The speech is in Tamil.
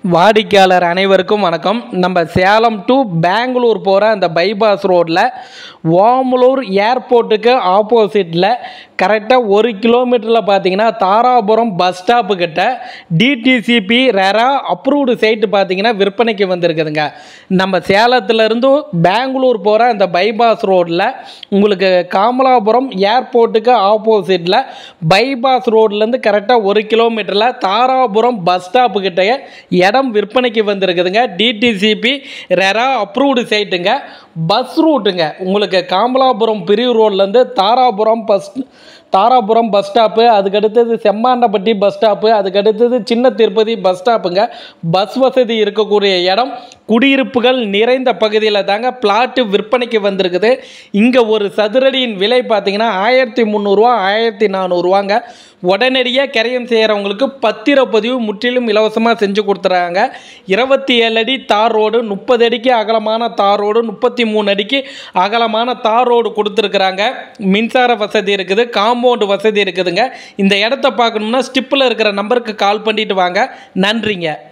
வாடிக்கையாளர் அனைவருக்கும் வணக்கம் நம்ம சேலம் டு பெங்களூர் போகிற அந்த பைபாஸ் ரோட்டில் ஓமலூர் ஏர்போர்ட்டுக்கு ஆப்போசிட்டில் கரெக்டாக ஒரு கிலோமீட்டரில் பார்த்தீங்கன்னா தாராபுரம் பஸ் ஸ்டாப்பு கிட்ட டிடிசிபி ரெரா அப்ரூவ்டு சைட்டு பார்த்தீங்கன்னா விற்பனைக்கு வந்திருக்குதுங்க நம்ம சேலத்துலேருந்து பெங்களூர் போகிற அந்த பைபாஸ் ரோட்டில் உங்களுக்கு காமலாபுரம் ஏர்போர்ட்டுக்கு ஆப்போசிட்டில் பைபாஸ் ரோட்லேருந்து கரெக்டாக ஒரு கிலோமீட்டரில் தாராபுரம் பஸ் ஸ்டாப்பு கிட்டயே இடம் விற்பனைக்கு வந்திருக்குதுங்க டிடிசிபி ரெரா அப்ரூவ்டு சைட்டுங்க பஸ் ரூட்டுங்க உங்களுக்கு காமலாபுரம் பிரிவு ரோட்லேருந்து Dharapuram bus Dharapuram bus stop அதுக்கடுத்தது செம்மாண்டப்பட்டி பஸ் ஸ்டாப்பு அதுக்கடுத்தது சின்ன திருப்பதி பஸ் ஸ்டாப்புங்க பஸ் வசதி இருக்கக்கூடிய இடம் குடியிருப்புகள் நிறைந்த பகுதியில் தாங்க பிளாட்டு விற்பனைக்கு வந்திருக்குது இங்கே ஒரு சதுரடியின் விலை பார்த்தீங்கன்னா ஆயிரத்தி முந்நூறுரூவா ஆயிரத்தி நானூறுரூவாங்க உடனடியாக கரையம் செய்கிறவங்களுக்கு பத்திரப்பதிவு முற்றிலும் இலவசமாக செஞ்சு கொடுத்துறாங்க இருபத்தி ஏழு அடி தார் ரோடு முப்பது அடிக்கு அகலமான தார் ரோடு முப்பத்தி மூணு அடிக்கு அகலமான தார் ரோடு கொடுத்துருக்குறாங்க மின்சார வசதி இருக்குது காம்பவுண்டு வசதி இருக்குதுங்க இந்த இடத்த பார்க்கணும்னா ஸ்டிப்பில் இருக்கிற நம்பருக்கு கால் பண்ணிட்டு வாங்க நன்றிங்க